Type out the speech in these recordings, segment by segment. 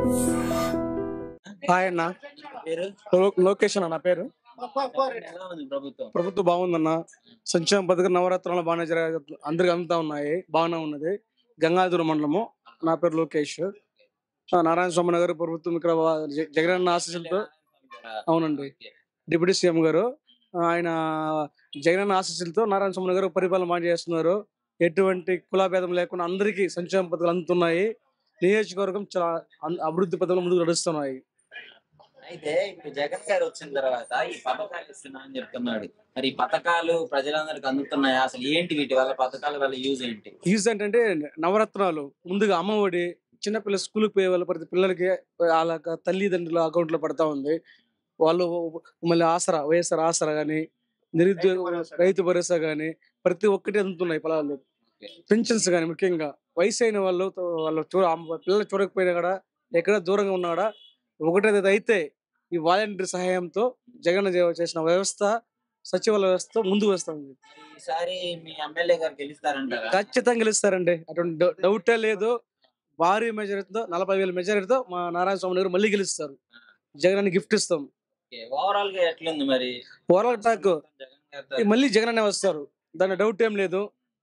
Hi అన్న పేరు లో- లోకేష్ అన్న నా పేరు ఎలా ఉంది ప్రభుత్వం ప్రభుత్వం బాగుందన్న సంక్షేమ పథకం నవరాత్రులు బాగానే జరగ అందరికి అందుతా ఉన్నాయి బాగానే ఉన్నది గంగాధర మండలము నా పేరు లోకేష్ ఆ, నారాయణ స్వామి నగర్ ప్రభుత్వం ఇక్కడ వా- జ- జగనన్న ఆశీస్సులతో అవునండి డిప్యూటీ సీఎం గారు ఆ, ఆయన జగనన్న ఆశీస్సులతో నారాయణ స్వామి గారు పరిపాలన బాగా చేస్తున్నారు ఎటువంటి కులాభేదం లేకుండా అందరికీ సంక్షేమ పథకాలు అందుతున్నాయి నియోజకవర్గం చాలా అన్- అభివృద్ధి పథకాలు ముందుకు నడుస్తున్నాయి అయితే ఇప్పుడు జగన్ గారు వచ్చిన తర్వాత ఈ పథకాలు ఇస్తున్నా అని చెప్తున్నాడు మరి ఈ పథకాలు ప్రజలందరికి అందుతున్నాయా అసలు ఏంటి వీటి వల్ల పథకాల వల్ల యూజ్ ఏంటి యూజ్ ఏంటంటే నవరత్నాలు ముందుగా అమ్మఒడి చిన్నపిల్లల స్కూల్కి పోయే వాళ్ళ ప్రతి పిల్లలకి వాళ్ళ యొక్క తల్లిదండ్రుల అకౌంట్ లో పడతా ఉంది వాళ్ళు మళ్ళీ ఆసరా వైఎస్ఆర్ ఆసరా కానీ నిరుద్యోగ రైతు భరోసా కానీ ప్రతి ఒక్కటి అందుతున్నాయి పొలాలు పెన్షన్స్ కానీ ముఖ్యంగా వయసు అయిన వాళ్ళు వాళ్ళు చూ అమ్మ- పిల్లలు చూడకపోయినా కూడా ఎక్కడ దూరంగా ఉన్నా కూడా ఒకటేది అయితే ఈ వాలంటీర్ సహాయంతో జగన్ జే- చేసిన వ్యవస్థ సచివాలయ వ్యవస్థ ముందుకు వస్తుంది ఈసారి మీ ఎమ్మెల్యే గారు గెలుస్తారంటారా ఖచ్చితంగా గెలుస్తారండి అటువంటి డౌ- డౌటే లేదు భారీ మెజారిటీతో నలభై వేల మెజారిటీతో మా నారాయణ స్వామి గారు మళ్ళీ గెలుస్తారు జగన్ గిఫ్ట్ ఇస్తాం ఓవరాల్ గా ఎట్లుంది మరి ఓవరాల్ టాక్ జగన్ గారితో మళ్ళీ జగన్ అనే వస్తారు దాని డౌట్ ఏం లేదు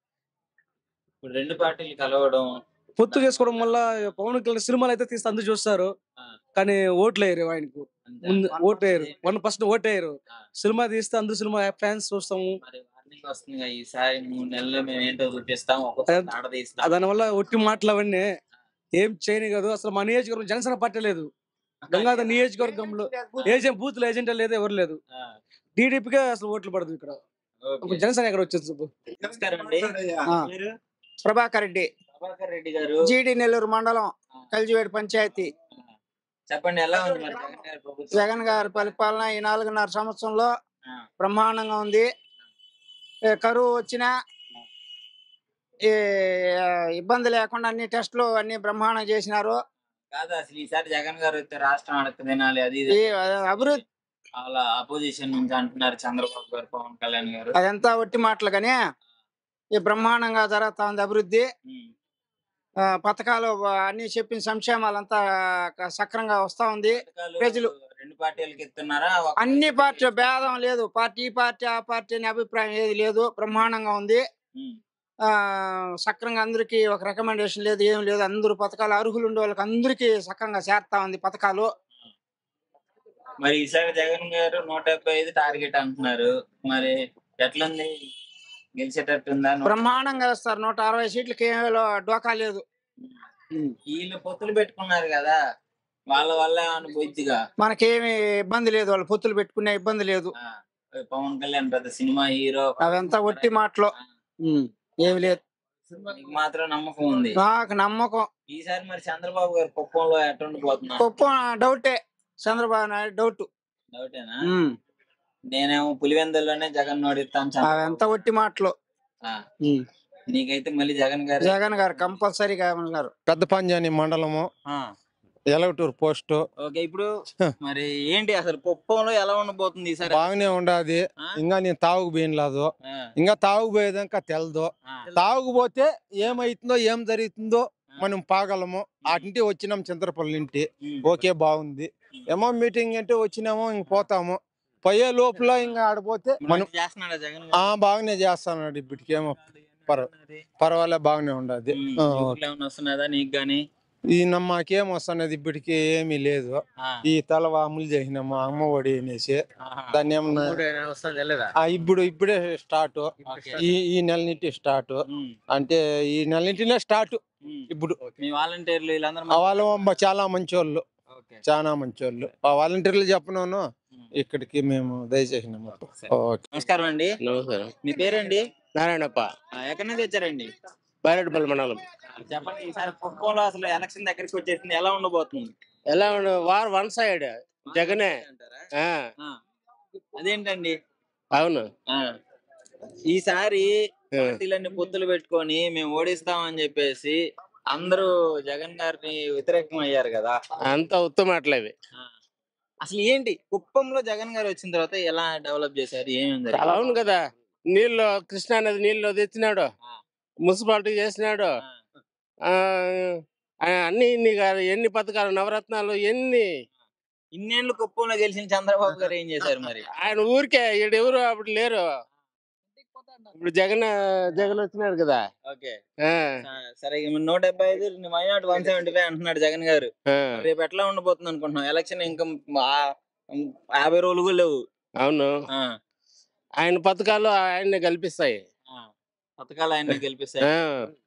ఇప్పుడు రెండు పార్టీలు కలవడం పొత్తు చేసుకోవడం వల్ల పవన్ కళ్యాణ్ సినిమాలు అయితే తీస్తే అందరూ చూస్తారు ఆ, కానీ ఓట్లు వేయరు ఆయనకు అంతే. ముందు ఓటు వేయరు వన్ పర్సెంట్ ఓటు వేయరు ఆ. సినిమా తీస్తే అందరూ సినిమా ఫ్యాన్స్ చూస్తాము మరి వార్నింగ్ వస్తుంది కదా, ఈసారి మూడు నెలల్లో మేము ఏంటో చూపిస్తాం ఒక్కొక్క అదే- ఆడదీస్తాం దానివల్ల ఒట్టి మాటలు అవన్నీ ఏం చేయని కాదు అసలు మా నియోజకవర్గం జనసేన పార్టీ లేదు గంగాధర్ నియోజకవర్గంలో ఏజెంట్ బూత్ ఏజెంట్ లేదు ఎవరు లేదు ఆ, టీడీపీకే అసలు ఓట్లు పడదు ఇక్కడ ఓకే. జనసేన ఎక్కడ వచ్చేది చెప్పు నమస్కారం అండి ఆ. మీరు ప్రభాకర్ రెడ్డి ప్రభాకర్ రెడ్డి గారు జీడి నెల్లూరు మండలం కలిజివేడు పంచాయతీ ఆ, చెప్పండి ఎలా ఉంది మరి జగన్ గారి ప్రభుత్వం జగన్ గారి పరిపాలన ఈ నాలుగున్నర సంవత్సరంలో ఆ, బ్రహ్మాండంగా ఉంది ఏ కరువు వచ్చినా ఈ ఆ, ఇబ్బంది లేకుండా అన్ని టెస్టులు అన్ని బ్రహ్మాండం చేసినారు కాదు అసలు ఈసారి జగన్ గారు వస్తే రాష్ట్రం అడగ తినాలి అది ఇది ఈ అభివృద్ధి అలా అపోజిషన్ నుంచి అంటున్నారు చంద్రబాబు గారు పవన్ కళ్యాణ్ గారు అదంతా ఒట్టి మాటలు కానీ ఈ బ్రహ్మాండంగా జరుగుతా ఉంది అభివృద్ధి ఉమ్, ఆ, పథకాలు ఆ, అన్ని చెప్పిన సంక్షేమాలంతా క- సక్రంగా వస్తా ఉంది పథకాలు ప్రజలు రెండు పార్టీలకి ఇస్తున్నారా ఒక- అన్ని పార్టీ భేదం లేదు పార్టీ ఈ పార్టీ ఆ పార్టీ అనే అభిప్రాయం ఏది లేదు బ్రహ్మాండంగా ఉంది ఉమ్, ఆ సక్రంగా అందరికి ఒక రికమెండేషన్ లేదు ఏం లేదు అందరూ పథకాలు అర్హులు ఉండే వాళ్ళకి అందరికీ సక్రంగా చేరుతా ఉంది పథకాలు మరి ఈసారి జగన్ గారు నూట డెబ్బై ఐదు టార్గెట్ అంటున్నారు మరి ఎట్లుంది గెలిచేటట్టుందా బ్రహ్మాండంగా వేస్తారు నూట అరవై సీట్లకి ఏమీ డోకా లేదు వీళ్ళు పొత్తులు పెట్టుకున్నారు కదా వాళ్ళ వల్ల అనుభూతిగా మనకేమి ఇబ్బంది లేదు వాళ్ళు పొత్తులు పెట్టుకునే ఇబ్బంది లేదు పవన్ కళ్యాణ్ పెద్ద సినిమా హీరో అదంతా ఒట్టి మాటలు ఏమి లేదు మీకు మాత్రం నమ్మకం ఉంది నాకు నమ్మకం ఈసారి మరి చంద్రబాబు గారు కుప్పంలో ఎట్టుండిపోతున్నా గొప్ప డౌటే చంద్రబాబు నాయుడు డౌట్ డౌటేనా నేనేమో పులివెందుల్లోనే జగన్ నోడిస్తాను అదంతా ఒట్టి మాటలు నీకైతే మళ్ళీ జగన్ గారు జగన్ గారు కంపల్సరీగా ఉన్నారు పెద్ద పంజాని మండలము ఎలగటూరు పోస్ట్ ఓకే ఇప్పుడు మరి ఏంటి అసలు కుప్పంలో ఎలా ఉండబోతుంది ఈసారి బాగానే ఉండాది ఆ? ఇంకా నేను తాగుకు పోయినలేదు ఆ, ఇంకా తాగుపోయేదాకా తెలదు ఆ, తాగుపోతే ఏమైతుందో ఏం జరుగుతుందో మనం పాగలము అటుంటి వచ్చినాం చింతరపల్లి ఇంటి ఉమ్, ఓకే బాగుంది ఏమో మీటింగ్ అంటే వచ్చినామో ఇంక పోతాము పోయే లోపల ఇంకా ఆడిపోతే మనం మంచి చేస్తున్నాడా జగన్ ఆ బాగానే చేస్తాన్నాడు ఇప్పటికేమో పర్వ- పర్వాలే బాగానే ఉండదు ఆ, ఏమైనా వస్తున్నదా నీకు గాని ఈ నమ్మకేం వస్తున్నది ఇప్పటికి ఏమీ లేదు ఆ, ఈ తల అమలు చేసినాము అమ్మ ఒడి అనేసి ఆహా. దాన్ని ఏమన్నా వస్తుంది ఆ, ఇప్పుడు ఇప్పుడే స్టార్ట్ ఓకే. ఈ ఈ నెల నుంచి స్టార్ట్ ఉమ్, అంటే ఈ నెల నుంచినే స్టార్ట్ ఉమ్. ఇప్పుడు మీ వాలంటీర్లు వీళ్ళందరూ ఆ వాళ్ళు అమ్మ చాలా మంచోళ్ళు ఓకే. చాలా మంచోళ్ళు ఆ వాలంటీర్లు చెప్పను ఉమ్. ఇక్కడికి మేము దయచేసినాము సరే. ఓకే నమస్కారం అండి నమస్కారం మీ పేరండి నారాయణప్ప ఆ, ఎక్కడి నుంచి వచ్చారండి బైరెడ్డిపల్లి మండలం ఆ, చెప్పండి ఈసారి కుప్పంలో అసలు ఎలక్షన్ దగ్గరికి వచ్చేసింది ఎలా ఉండబోతుంది ఎలా ఉండు వార్ వన్ సైడ్ జగనే అంటారా? ఆ, ఆ. అదేంటండి అవును ఆ. ఈసారి ఆ, పార్టీలన్నీ పొత్తులు పెట్టుకొని మేము ఓడిస్తామని చెప్పేసి అందరూ జగన్ గారిని వ్యతిరేకం అయ్యారు కదా అంత ఉత్తమాటలు అవి ఆ. అసలు ఏంటి కుప్పంలో జగన్ గారు వచ్చిన తర్వాత ఎలా డెవలప్ చేశారు ఏమేమి చాలా అవును కదా నీళ్ళు కృష్ణా నది నీళ్ళు తెచ్చినాడు ఆ. మున్సిపాలిటీ చేసినాడు ఆ. ఆ, ఆయన అన్ని ఇన్ని కాదు ఎన్ని పథకాలు నవరత్నాలు ఎన్ని ఇన్నేళ్ళు కుప్పంలో గెలిచిన చంద్రబాబు గారు ఏం చేశారు మరి ఆయన ఊరికే ఈడ ఎవరు అప్పుడు లేరు ఇప్పుడు జగన్ జగన్ వచ్చినాడు కదా ఓకే ఆ, సరే ఇక నూట డెబ్బై ఐదు మైనాట్ వన్ సెవెంటీ ఫైవ్ అంటున్నాడు జగన్ గారు ఆ, రేపు ఎట్లా ఉండబోతుంది అనుకుంటున్నాం ఎలక్షన్ ఇంకా ఆ- యాభై రోజులు కూడా లేవు అవును ఆ, ఆయన పథకాలు ఆయన్ని కల్పిస్తాయి ఆ. పథకాలు ఆయన గెలిపిస్తాయి ఆ,